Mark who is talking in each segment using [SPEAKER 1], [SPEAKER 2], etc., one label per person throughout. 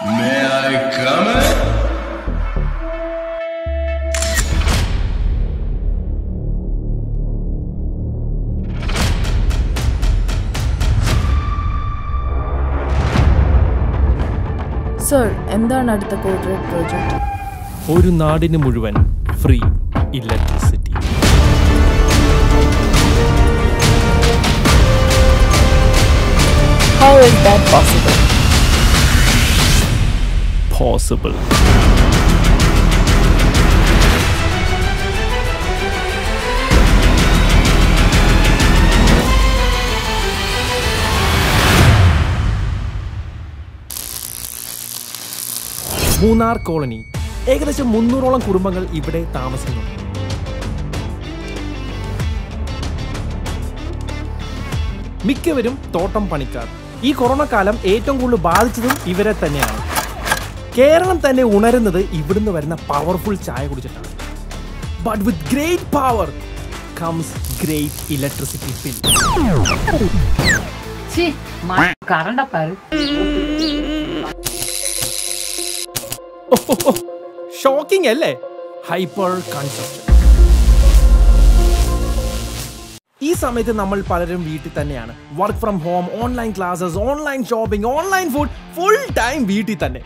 [SPEAKER 1] May I come in?
[SPEAKER 2] Sir എന്താണ് അടുത്ത corporate project
[SPEAKER 3] ഒരു നാടിന് മുഴുവൻ free electricity
[SPEAKER 2] how is that possible
[SPEAKER 3] possible Munnar colony ഏകദേശം മുന്നൂറോളം കുടുംബങ്ങൾ ഇവിടെ താമസിക്കുന്നുണ്ട് മിക്കവരും തോട്ടം പണിക്കാർ ഈ കൊറോണ കാലം ഏറ്റവും കൂടുതൽ ബാധിച്ചതും ഇവരെ തന്നെയാണ് കേരളം തന്നെ ഉണരുന്നത് ഇവിടുന്ന് വരുന്ന പവർഫുൾ ചായ കുടിച്ചിട്ടാണ് but with great power comes great electricity bill
[SPEAKER 4] சி கரண்ட பாரு
[SPEAKER 3] ഷോക്കിംഗ് അല്ലേ ഹൈപ്പർ കൺസപ്ഷൻ ഈ സമയത്ത് നമ്മൾ പലരും വീട്ടിൽ തന്നെയാണ് work from home online classes online shopping online food full time വീട്ടിൽ തന്നെ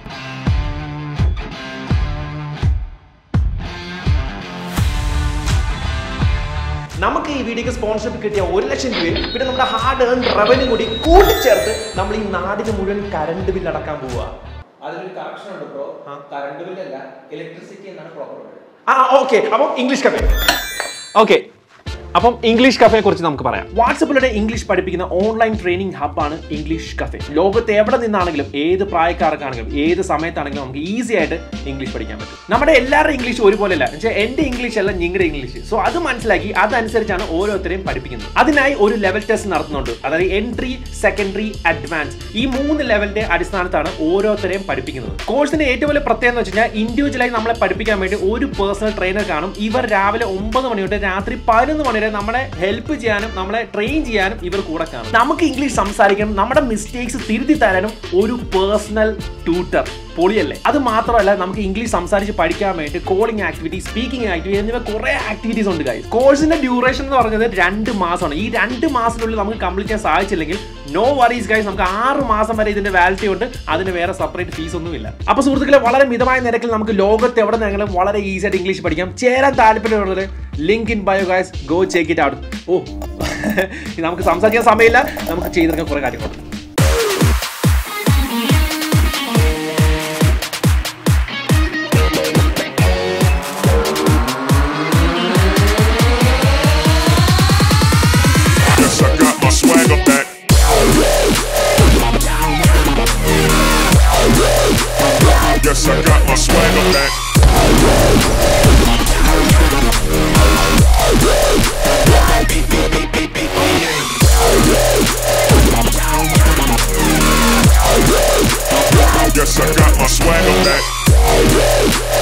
[SPEAKER 5] നമുക്ക് ഈ വീഡിയോക്ക് സ്പോൺസർഷിപ്പ് കിട്ടിയ ഒരു ലക്ഷം രൂപയും പിന്നെ നമ്മുടെ ഹാർഡ് ഏൺ റവന്യൂ കൂടി കൂട്ടിച്ചേർത്ത് നമ്മൾ ഈ നാടിന് മുഴുവൻ കറണ്ട് ബില്ല് അടക്കാൻ പോവുക
[SPEAKER 6] അതിനൊരു കറക്ഷൻ ഉണ്ട് ബ്രോ കറണ്ട് ബില്ലല്ല ഇലക്ട്രിസിറ്റി എന്നാണ് പ്രോപ്പർ വേർഡ്
[SPEAKER 5] ആ ഓക്കെ അപ്പം ഇംഗ്ലീഷ് കഫേ ഓക്കെ അപ്പം ഇംഗ്ലീഷ് കഫേനെ കുറിച്ച് നമുക്ക് പറയാം വാട്സപ്പിലൂടെ ഇംഗ്ലീഷ് പഠിപ്പിക്കുന്ന ഓൺലൈൻ ട്രെയിനിങ് ഹബ്ബാണ് ഇംഗ്ലീഷ് കഫേ ലോകത്ത് എവിടെ നിന്നാണെങ്കിലും ഏത് പ്രായക്കാർക്കാണെങ്കിലും ഏത് സമയത്താണെങ്കിലും നമുക്ക് ഈസി ആയിട്ട് ഇംഗ്ലീഷ് പഠിക്കാൻ പറ്റും നമ്മുടെ എല്ലാവരുടെ ഇംഗ്ലീഷ് ഒരുപോലെയല്ല എന്നുവെച്ചാൽ എന്റെ ഇംഗ്ലീഷ് അല്ല നിങ്ങളുടെ ഇംഗ്ലീഷ് സോ അത് മനസ്സിലാക്കി അതനുസരിച്ചാണ് ഓരോരുത്തരെയും പഠിപ്പിക്കുന്നത് അതിനായി ഒരു ലെവൽ ടെസ്റ്റ് നടത്തുന്നുണ്ട് അതായത് എൻട്രി സെക്കൻഡറി അഡ്വാൻസ് ഈ മൂന്ന് ലെവലിന്റെ അടിസ്ഥാനത്താണ് ഓരോരുത്തരെയും പഠിപ്പിക്കുന്നത് കോഴ്സിന്റെ ഏറ്റവും വലിയ പ്രത്യേകത എന്ന് വെച്ച് കഴിഞ്ഞാൽ ഇൻഡിവിജ്വലായി നമ്മളെ പഠിപ്പിക്കാൻ വേണ്ടി ഒരു പേഴ്സണൽ ട്രെയിനർ കാണും ഇവർ രാവിലെ ഒമ്പത് മണി തൊട്ട് രാത്രി പതിനൊന്ന് മണി വരെ നമ്മളെ ഹെൽപ്പ് ചെയ്യാനും നമ്മളെ ട്രെയിൻ ചെയ്യാനും ഇവർ കൂടെ കാണും നമുക്ക് ഇംഗ്ലീഷ് സംസാരിക്കാനും നമ്മുടെ മിസ്റ്റേക്സ് തിരുത്തി തരാനും ഒരു പേഴ്സണൽ ട്യൂട്ടർ പൊളിയല്ലേ അത് മാത്രമല്ല നമുക്ക് ഇംഗ്ലീഷ് സംസാരിച്ച് പഠിക്കാൻ വേണ്ടി കോളിംഗ് ആക്ടിവിറ്റി സ്പീക്കിംഗ് ആക്ടിവിറ്റി എന്നിവ കുറെ ആക്ടിവിറ്റീസ് ഉണ്ട് ഗൈസ് കോഴ്സിന്റെ ഡ്യൂറേഷൻ എന്ന് പറഞ്ഞത് രണ്ട് മാസമാണ് ഈ രണ്ട് മാസത്തിനുള്ളിൽ നമുക്ക് കംപ്ലീറ്റ് ചെയ്യാൻ സാധിച്ചില്ലെങ്കിൽ നോ വറീസ് ഗൈസ് നമുക്ക് ആറ് മാസം വരെ ഇതിന്റെ വാലിറ്റി ഉണ്ട് അതിന് വേറെ സെപ്പറേറ്റ് ഫീസ് ഒന്നുമില്ല അപ്പൊ സുഹൃത്തുക്കളെ വളരെ മിതമായ നിരക്കിൽ നമുക്ക് ലോകത്ത് എവിടെ നിന്നെങ്കിലും വളരെ ഈസി ആയിട്ട് ഇംഗ്ലീഷ് പഠിക്കാം ചേരാൻ താല്പര്യമുള്ളത് link in bio guys go check it out ഓ നമുക്ക് സംസാരിക്കാൻ സമയമില്ല നമുക്ക് ചെയ്തെടുക്കാൻ കുറെ കാര്യങ്ങളുണ്ട്
[SPEAKER 7] Yes, I got my swagger back. Yes, I got my swagger back. Yes, I got my swagger back.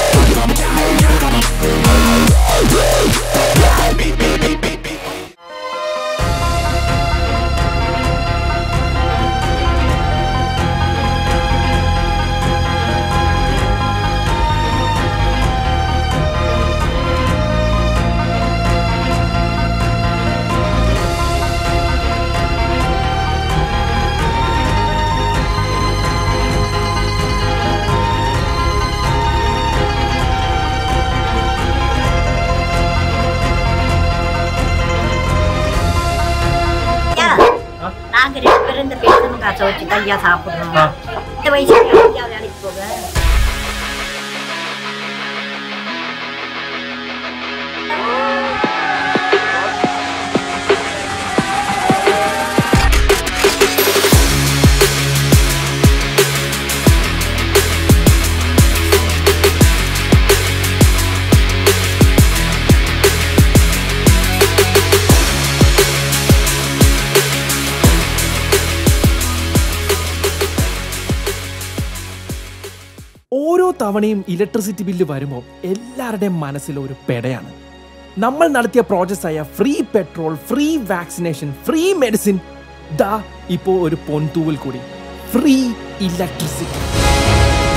[SPEAKER 8] நாங்க ரெண்டு பேரும் இந்த பேசும் காசை வச்சு தான் ஐயா சாப்பிடுறோம் இந்த வயசுல ஐயா வேலைக்கு போக
[SPEAKER 3] ഓരോ തവണയും ഇലക്ട്രിസിറ്റി ബില്ല് വരുമ്പോൾ എല്ലാവരുടെയും മനസ്സിൽ ഒരു പെടയാണ് നമ്മൾ നടത്തിയ പ്രോജക്ട്സ് ആയ free petrol free vaccination free medicine ദാ ഇപ്പോൾ ഒരു പൊൻതൂവൽ കൂടി ഫ്രീ ഇലക്ട്രിസിറ്റി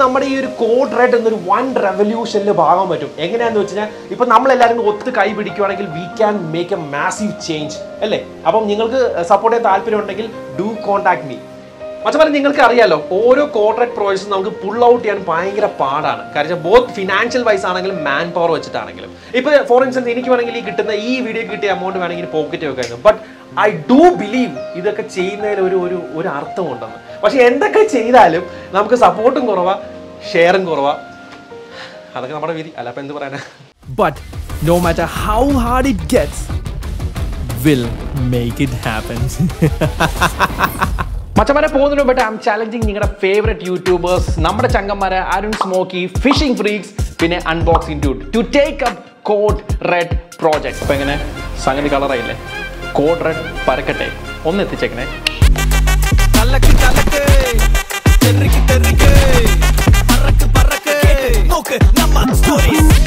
[SPEAKER 5] നമ്മുടെ ഈ ഒരു കോഡ് റെഡ് എന്നൊരു വൺ റെവല്യൂഷനിൽ ഭാഗം പറ്റും എങ്ങനെയാന്ന് വെച്ച് കഴിഞ്ഞാൽ ഇപ്പൊ നമ്മളെല്ലാവരും ഒത്ത് കൈ പിടിക്കുവാണെങ്കിൽ we can make a massive change അല്ലേ അപ്പം നിങ്ങൾക്ക് സപ്പോർട്ട് ചെയ്യാൻ താല്പര്യം ഉണ്ടെങ്കിൽ ഡു കോൺടാക്ട് മീ മച്ചമാരെ നിങ്ങൾക്ക് അറിയാലോ ഓരോ കോർപ്പറേറ്റ് പ്രോജക്ട്സും നമുക്ക് പുൾ ഔട്ട് ചെയ്യാൻ ഭയങ്കര പാടാണ് കാരണം ബോത്ത് ഫിനാൻഷ്യൽ വൈസ് ആണെങ്കിലും മാൻ പവർ വെച്ചിട്ടാണെങ്കിലും ഇപ്പൊ ഫോർ ഇൻസ്റ്റൻസ് എനിക്ക് വേണമെങ്കിൽ ഈ കിട്ടുന്ന ഈ വീഡിയോ കിട്ടിയ എമൗണ്ട് വേണമെങ്കിൽ പോക്കറ്റ് വെക്കായിരുന്നു ബട്ട് ഐ ഡു ബിലീവ് ഇതൊക്കെ ചെയ്യുന്നതിൽ ഒരു ഒരു ഒരു അർത്ഥമുണ്ടെന്ന് പക്ഷെ എന്തൊക്കെ ചെയ്താലും നമുക്ക് സപ്പോർട്ടും കുറവാ ഷെയറും കുറവാ അതൊക്കെ നമ്മുടെ വിധി അല്ല അപ്പൊ എന്ത് പറയാനാ
[SPEAKER 3] But no matter how hard it gets, we'll make it happen.
[SPEAKER 5] മച്ചമാരെ പോകുന്നതിന് മുമ്പ് ഐ ആം ചാലഞ്ചിങ് നിങ്ങളുടെ ഫേവറേറ്റ് യൂട്യൂബേഴ്സ് നമ്മുടെ ചങ്കന്മാരെ അരുൺ സ്മോക്കി ഫിഷിംഗ് ഫ്രീക്സ് പിന്നെ Unboxing Dude to take up code red project അപ്പൊ എങ്ങനെ സംഗതി കളറായില്ലേ കോഡ് റെഡ് പരക്കട്ടെ ഒന്ന് എത്തിച്ചേക്കണേ
[SPEAKER 9] കലക്ക് കലക്ക് തെറിക്ക് തെറിക്ക് പറക്ക് പറക്ക് നോക്ക് നമ്മ സ്റ്റോറീസ്